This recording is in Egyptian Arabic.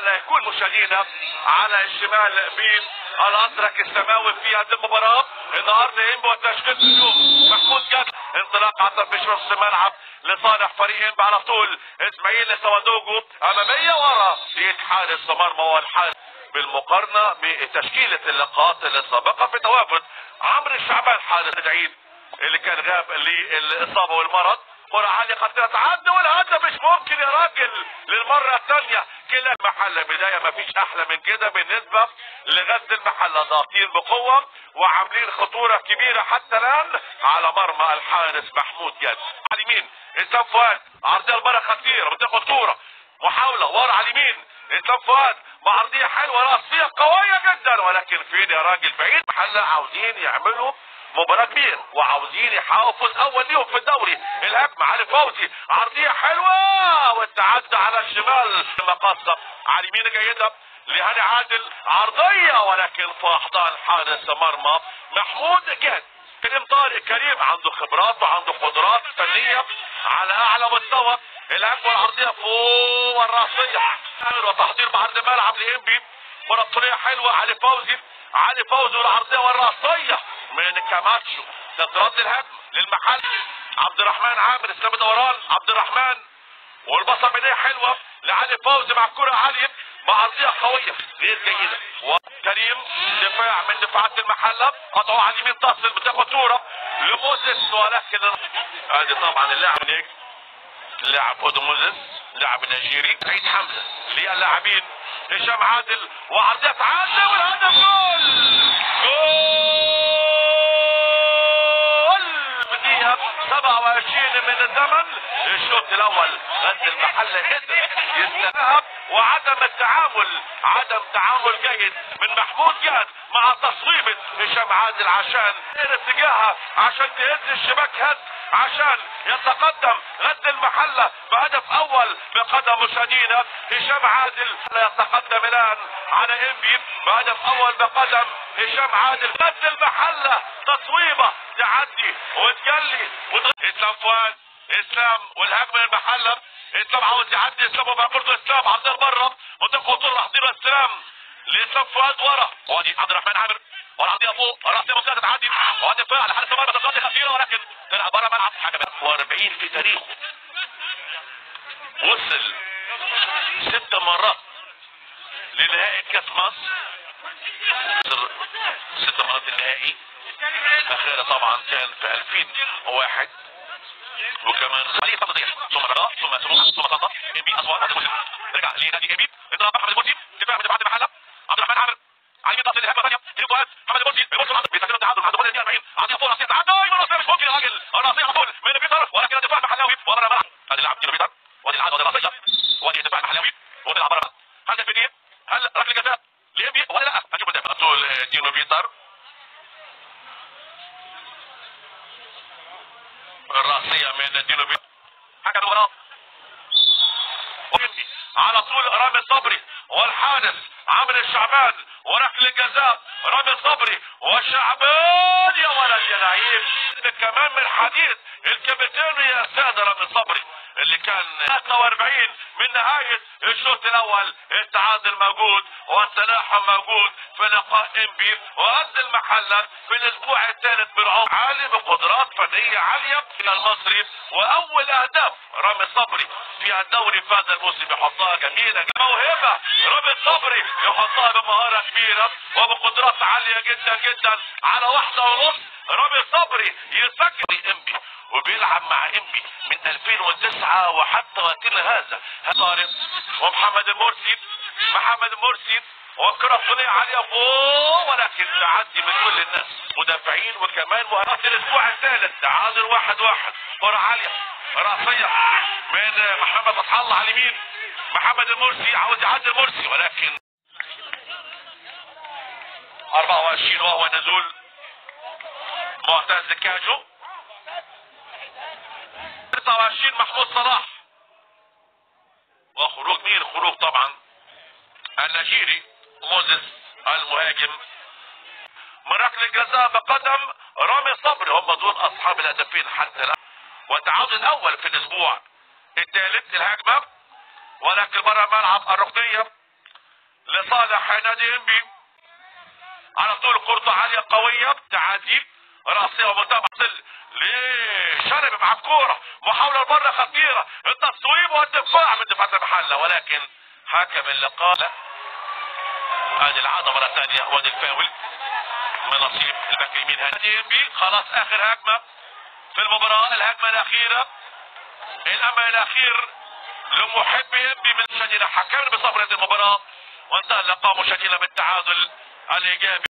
المحلة يكون مشاهدينا على الشمال بين الازرق السماوي في هذه المباراة النهارده انبي وتشكيل اليوم محمود جاد انطلاق على طرف نص الملعب لصالح فريق انبي على طول اسماعيل سوادوجو امامية ورا ايد حارس مرمى هو الحارس بالمقارنة بتشكيلة اللقاءات السابقة في تواجد عمرو الشعبان حارس العيد اللي كان غاب للاصابة والمرض كرة عالية خطيرة تعدي والهدف مش ممكن يا راجل للمرة الثانية كلا المحلة بداية مفيش أحلى من كده بالنسبة لغزل المحلة ضاغطين بقوة وعاملين خطورة كبيرة حتى الآن على مرمى الحارس محمود جاد على اليمين إسلام فؤاد عرضية المرة خطيرة بتاخد كورة محاولة ورا على اليمين إسلام فؤاد بعرضية حلوة راسية قوية جدا ولكن فين يا راجل بعيد محلة عاوزين يعملوا مباراة كبيرة وعاوزين يحققوا فوز اول ليهم في الدوري الهجمة علي فوزي عرضية حلوة والتعدي على الشمال مقصة على اليمين جيدة لهاني عادل عرضية ولكن في احضان حارس مرمى محمود جاد كريم طارق كريم عنده خبرات وعنده قدرات فنية على اعلى مستوى الهجمة العرضية فوق والراسية وتحضير بعرض الملعب لانبي ورا حلوة علي فوزي علي فوزي والعرضية والراسية من كاماتشو تترد الهجمة للمحل عبد الرحمن عامر اسلام دوران عبد الرحمن والبصة بداية حلوة لعلي فوزي مع كرة عالية بعرضية قوية غير جيدة وكريم دفاع من دفاعات المحلة قطعوا على اليمين تصل بتاخد صورة لموزيس ولكن ادي طبعا اللاعب نيك اللاعب اودو موزيس لاعب نيجيري سعيد حمزة للاعبين هشام عادل وعرضية عادل والهدف جول جول بدقيقة 27 من الزمن الشوط الاول غد المحل قدر يستنهب وعدم التعامل عدم تعامل جيد من محمود جاد مع تصويبة هشام عادل عشان اتجاهها عشان تهز الشباك هز عشان يتقدم غد المحلة بهدف اول بقدم مشاهدينا هشام عادل يتقدم الان على انبي بهدف اول بقدم هشام عادل غد المحلة تصويبة تعدي وتجلي اسلام فؤاد اسلام والهجمة المحلة اسلام عاوز يعدي اسلام وباكورته اسلام عرضيه بره منطقه خطوره تحضير اسلام لاسلام فؤاد ورا وادي عبد الرحمن عامر والعرضيه فوق راسيه ممكن تعدي وادي فعل على حارس المرمى تصدي خطيره ولكن طلع بره ملعب حاجه 40 في تاريخه وصل ست مرات لنهائي كاس مصر ست مرات النهائي اخيرا طبعا كان في 2001 وكمان خليه فقط ضيع ثم رجاء ثم سموحه ثم طنطا ام اسوان عبد المسلم رجع لنادي ام بي انطلاق احمد المرسي دفاع من دفاعات المحله عبد الرحمن عامر على اليمين ضغط الهجمه الثانيه كريم فؤاد محمد المرسي المرسي العرض بيسجل التعادل بعد دخول 40 عطيه فوق راسيه تعدي ايمن راسيه مش ممكن يا راجل الراسيه على طول من بيتر ولكن الدفاع المحلاوي وبره الملعب ادي اللاعب دينو بيتر وادي العاده وادي الراسيه وادي الدفاع المحلاوي وبيلعب بره الملعب هل ده في هل ركله جزاء لام بي ولا لا هنشوف الدفاع طول دينو بيتر الراسيه من دينو بيتر حكم المباراه على طول رامي صبري والحارس عامر الشعبان وركل الجزاء رامي صبري والشعبان يا ولد يا لعيب كمان من حديث الكابتن يا سادة رامي صبري اللي كان 43 من نهاية الشوط الاول التعادل موجود والتلاحم موجود في لقاء انبي وقد المحلة في الاسبوع الثالث بالعمر عالي بقدرات فنية عالية الى المصري واول اهداف رامي صبري في الدوري في هذا الموسم يحطها جميلة موهبة رامي صبري يحطها بمهارة كبيرة وبقدرات عالية جدا جدا على واحدة ونص رامي صبري يسجل انبي وبيلعب مع انبي من 2009 وحتى وقتنا هذا طارق ومحمد المرسي محمد المرسي والكرة الصينية عالية فوق ولكن تعدي من كل الناس مدافعين وكمان مهارات الاسبوع الثالث تعادل واحد واحد كرة عالية راسية من محمد فتح الله على اليمين محمد المرسي عاوز يعدي المرسي ولكن 24 وهو نزول معتز كاجو 26 محمود صلاح وخروج مين خروج طبعا النيجيري موزيس المهاجم من ركله الجزاء بقدم رامي صبري هم دول اصحاب الهدفين حتى الان والتعادل الاول في الاسبوع الثالث الهجمه ولكن بره الملعب الركنيه لصالح نادي انبي على طول كرة عالية قوية تعدي راسية ومتابعة لشرب مع الكورة محاولة مرة خطيرة التصويب والدفاع من دفاع المحلة ولكن حكم اللقاء لا هذه العادة مرة ثانية وادي الفاول من نصيب الباك اليمين نادي انبي خلاص اخر هجمة في المباراة الهجمة الأخيرة الأمل الأخير لمحبي انبي من شديد حكمنا بصبر هذه المباراة وانتهى اللقاء مشاهدينا بالتعادل الايجابي